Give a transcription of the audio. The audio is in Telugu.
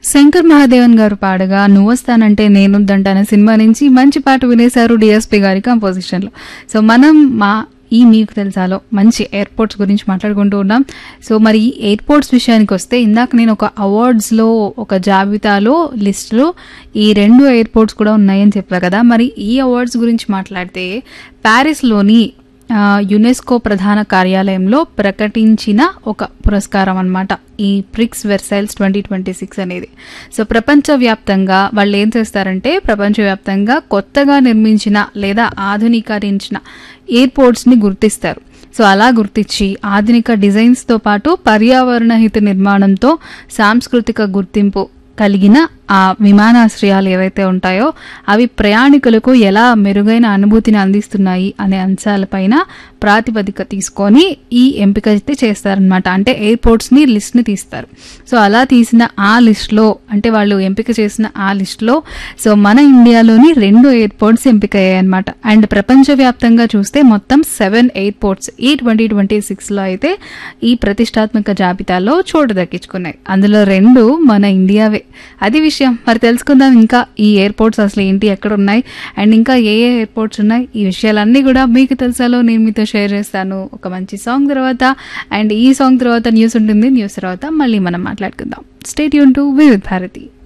శంకర్ మహాదేవన్ గారు పాడగా నువ్వొస్తానంటే నేనుద్దంట అనే సినిమా నుంచి మంచి పాట వినేశారు డిఎస్పి గారి కంపోజిషన్లో సో మనం మా ఈ మీకు తెలుసాలో మంచి ఎయిర్పోర్ట్స్ గురించి మాట్లాడుకుంటూ ఉన్నాం సో మరి ఈ ఎయిర్పోర్ట్స్ విషయానికి వస్తే ఇందాక నేను ఒక అవార్డ్స్లో ఒక జాబితాలో లిస్ట్లో ఈ రెండు ఎయిర్పోర్ట్స్ కూడా ఉన్నాయని చెప్పా కదా మరి ఈ అవార్డ్స్ గురించి మాట్లాడితే ప్యారిస్లోని ఆ, యునెస్కో ప్రధాన కార్యాలయంలో ప్రకటించిన ఒక పురస్కారం అన్నమాట ఈ Prix Versailles twenty twenty six అనేది సో ప్రపంచవ్యాప్తంగా వాళ్ళు ఏం చేస్తారంటే ప్రపంచవ్యాప్తంగా కొత్తగా నిర్మించిన లేదా ఆధునీకరించిన ఎయిర్పోర్ట్స్ని గుర్తిస్తారు సో అలా గుర్తించి ఆధునిక డిజైన్స్తో పాటు పర్యావరణ హిత నిర్మాణంతో సాంస్కృతిక గుర్తింపు కలిగిన ఆ విమానాశ్రయాలు ఏవైతే ఉంటాయో అవి ప్రయాణికులకు ఎలా మెరుగైన అనుభూతిని అందిస్తున్నాయి అనే అంశాలపైన ప్రాతిపదిక తీసుకొని ఈ ఎంపిక అయితే చేస్తారనమాట అంటే ఎయిర్పోర్ట్స్ని లిస్ట్ని తీస్తారు సో అలా తీసిన ఆ లిస్ట్లో అంటే వాళ్ళు ఎంపిక చేసిన ఆ లిస్ట్లో సో మన ఇండియాలోని రెండు ఎయిర్పోర్ట్స్ ఎంపిక అయ్యాయి అనమాట అండ్ ప్రపంచవ్యాప్తంగా చూస్తే మొత్తం సెవెన్ ఎయిర్పోర్ట్స్ ఈ ట్వంటీ ట్వంటీ సిక్స్లో అయితే ఈ ప్రతిష్టాత్మక జాబితాలో చోటు దక్కించుకున్నాయి అందులో రెండు మన ఇండియావే అది విషయం మరి తెలుసుకుందాం ఇంకా ఈ ఎయిర్పోర్ట్స్ అసలు ఏంటి ఎక్కడ ఉన్నాయి అండ్ ఇంకా ఏ ఏ ఎయిర్పోర్ట్స్ ఉన్నాయి ఈ విషయాలన్నీ కూడా మీకు తెలుసాలో నేను మీతో షేర్ చేస్తాను ఒక మంచి సాంగ్ తర్వాత అండ్ ఈ సాంగ్ తర్వాత న్యూస్ ఉంటుంది న్యూస్ తర్వాత మళ్ళీ మనం మాట్లాడుకుందాం స్టేట్ యూన్ టు వివిధ్ భారతి